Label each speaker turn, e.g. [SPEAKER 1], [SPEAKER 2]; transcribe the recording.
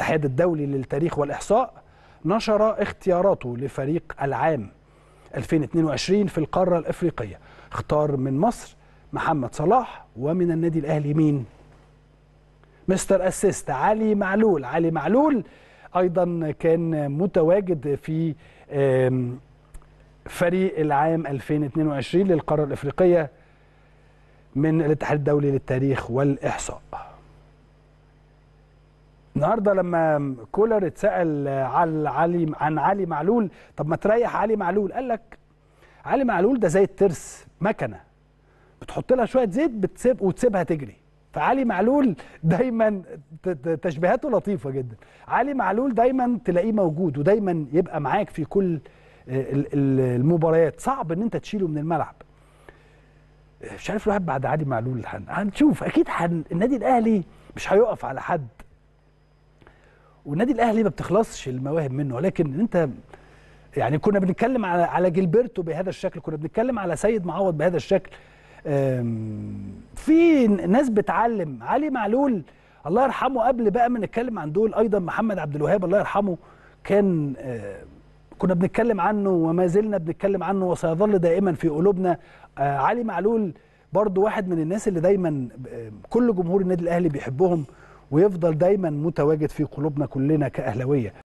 [SPEAKER 1] الاتحاد الدولي للتاريخ والإحصاء نشر اختياراته لفريق العام 2022 في القارة الإفريقية اختار من مصر محمد صلاح ومن النادي الأهلي مين؟ مستر أسيست علي معلول علي معلول أيضا كان متواجد في فريق العام 2022 للقارة الإفريقية من الاتحاد الدولي للتاريخ والإحصاء النهارده لما كولر اتسال على علي عن علي معلول طب ما تريح علي معلول قال لك علي معلول ده زي الترس مكنه بتحط لها شويه زيت بتسيب وتسيبها تجري فعلي معلول دايما تشبيهاته لطيفه جدا علي معلول دايما تلاقيه موجود ودايما يبقى معاك في كل المباريات صعب ان انت تشيله من الملعب مش عارف الواحد بعد علي معلول هنشوف اكيد حن النادي الاهلي مش هيقف على حد والنادي الاهلي ما بتخلصش المواهب منه ولكن انت يعني كنا بنتكلم على على جilberto بهذا الشكل كنا بنتكلم على سيد معوض بهذا الشكل في ناس بتعلم علي معلول الله يرحمه قبل بقى ما نتكلم عن دول ايضا محمد عبد الوهاب الله يرحمه كان كنا بنتكلم عنه وما زلنا بنتكلم عنه وسيظل دائما في قلوبنا علي معلول برضو واحد من الناس اللي دايما كل جمهور النادي الاهلي بيحبهم ويفضل دايما متواجد في قلوبنا كلنا كاهلاويه